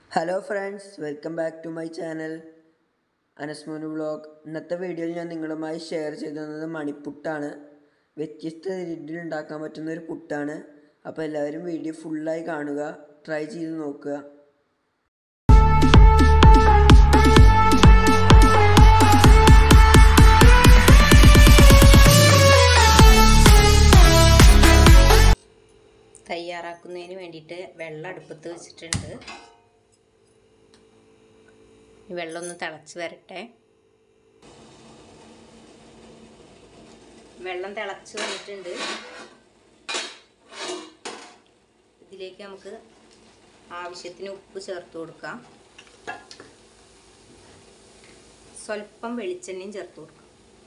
hello friends welcome back to my channel അനസ്മോന് vlog ഇന്നത്തെ വീഡിയോയിൽ ഞാൻ നിങ്ങളുമായി ഷെയർ ചെയ്തു തന്നത് മണിപ്പുട്ടാണ് വ്യത്യസ്ത രീതിയിൽ ഉണ്ടാക്കാൻ പറ്റുന്ന ഒരു പുട്ടാണ് അപ്പോൾ എല്ലാവരും വീഡിയോ ഫുള്ളായി കാണുക ട്രൈ ചെയ്ത് നോക്കുക തയ്യാറാക്കുന്നതിന് വേണ്ടിയിട്ട് വെള്ളം അടുപ്പത്ത് വെച്ചിട്ടുണ്ട് ഈ വെള്ളം ഒന്ന് തിളച്ച് വരട്ടെ വെള്ളം തിളച്ച് വന്നിട്ടുണ്ട് ഇതിലേക്ക് നമുക്ക് ആവശ്യത്തിന് ഉപ്പ് ചേർത്ത് കൊടുക്കാം സ്വല്പം വെളിച്ചെണ്ണയും ചേർത്ത് കൊടുക്കാം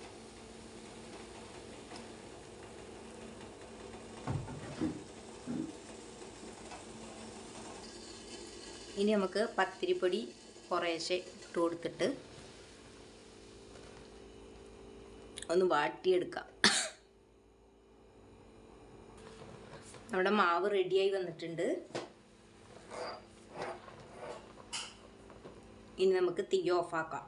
ഇനി നമുക്ക് പത്തിരിപ്പൊടി കുറേശ്ശെ ഇട്ട് കൊടുത്തിട്ട് ഒന്ന് വാട്ടിയെടുക്കാം നമ്മുടെ മാവ് റെഡിയായി വന്നിട്ടുണ്ട് ഇനി നമുക്ക് തീ ഓഫാക്കാം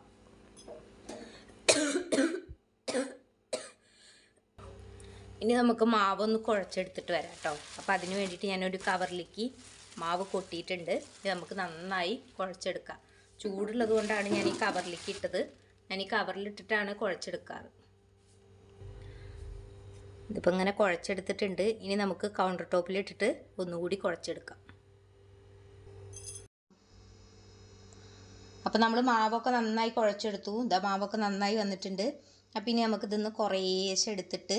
ഇനി നമുക്ക് മാവ് ഒന്ന് കുഴച്ചെടുത്തിട്ട് വരാം കേട്ടോ അപ്പോൾ അതിന് വേണ്ടിയിട്ട് ഞാനൊരു കവറിലേക്ക് മാവ് കൊട്ടിയിട്ടുണ്ട് ഇത് നമുക്ക് നന്നായി കുഴച്ചെടുക്കാം ചൂടുള്ളത് കൊണ്ടാണ് ഞാൻ ഈ കവറിലേക്ക് ഇട്ടത് ഞാൻ ഈ കവറിലിട്ടിട്ടാണ് കുഴച്ചെടുക്കാറ് ഇതിപ്പോൾ ഇങ്ങനെ കുഴച്ചെടുത്തിട്ടുണ്ട് ഇനി നമുക്ക് കൗണ്ടർ ടോപ്പിലിട്ടിട്ട് ഒന്നുകൂടി കുഴച്ചെടുക്കാം അപ്പോൾ നമ്മൾ മാവൊക്കെ നന്നായി കുഴച്ചെടുത്തു ഇതാ മാവൊക്കെ നന്നായി വന്നിട്ടുണ്ട് അപ്പം ഇനി നമുക്ക് ഇതിന്ന് കുറേശ്ശെ എടുത്തിട്ട്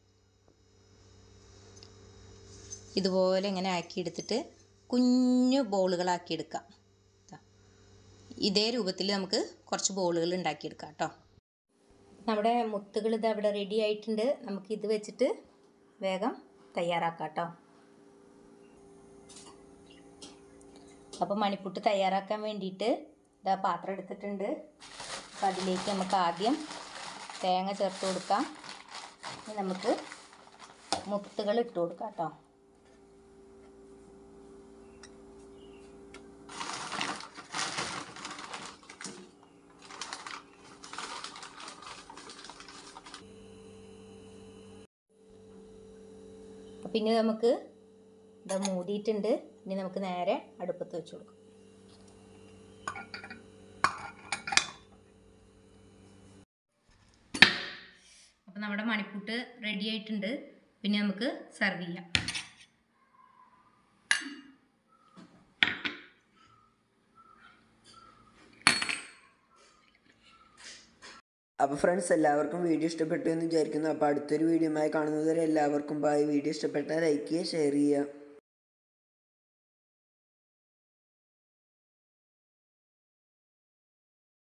ഇതുപോലെ ഇങ്ങനെ ആക്കിയെടുത്തിട്ട് കുഞ്ഞു ബോളുകളാക്കി എടുക്കാം ഇതേ രൂപത്തിൽ നമുക്ക് കുറച്ച് ബോളുകൾ ഉണ്ടാക്കിയെടുക്കാം കേട്ടോ നമ്മുടെ മുത്തുകൾ ഇത് അവിടെ റെഡി ആയിട്ടുണ്ട് നമുക്ക് ഇത് വെച്ചിട്ട് വേഗം തയ്യാറാക്കാം കേട്ടോ അപ്പോൾ മണിപ്പുട്ട് തയ്യാറാക്കാൻ വേണ്ടിയിട്ട് ഇതാ പാത്രം എടുത്തിട്ടുണ്ട് അപ്പോൾ അതിലേക്ക് നമുക്ക് ആദ്യം തേങ്ങ ചേർത്ത് കൊടുക്കാം ഇനി നമുക്ക് മുത്തുകൾ ഇട്ട് കൊടുക്കാം കേട്ടോ പിന്നെ നമുക്ക് ഇത് മൂടിയിട്ടുണ്ട് ഇനി നമുക്ക് നേരെ അടുപ്പത്ത് വെച്ച് കൊടുക്കാം അപ്പം നമ്മുടെ മണിപ്പൂട്ട് റെഡി ആയിട്ടുണ്ട് പിന്നെ നമുക്ക് സെർവ് ചെയ്യാം അപ്പോൾ ഫ്രണ്ട്സ് എല്ലാവർക്കും വീഡിയോ ഇഷ്ടപ്പെട്ടു എന്ന് വിചാരിക്കുന്നു അപ്പോൾ അടുത്തൊരു വീഡിയോയുമായി കാണുന്നതുവരെ എല്ലാവർക്കും ബായ് വീഡിയോ ഇഷ്ടപ്പെട്ടാൽ ലൈക്ക് ചെയ്യുക ഷെയർ ചെയ്യുക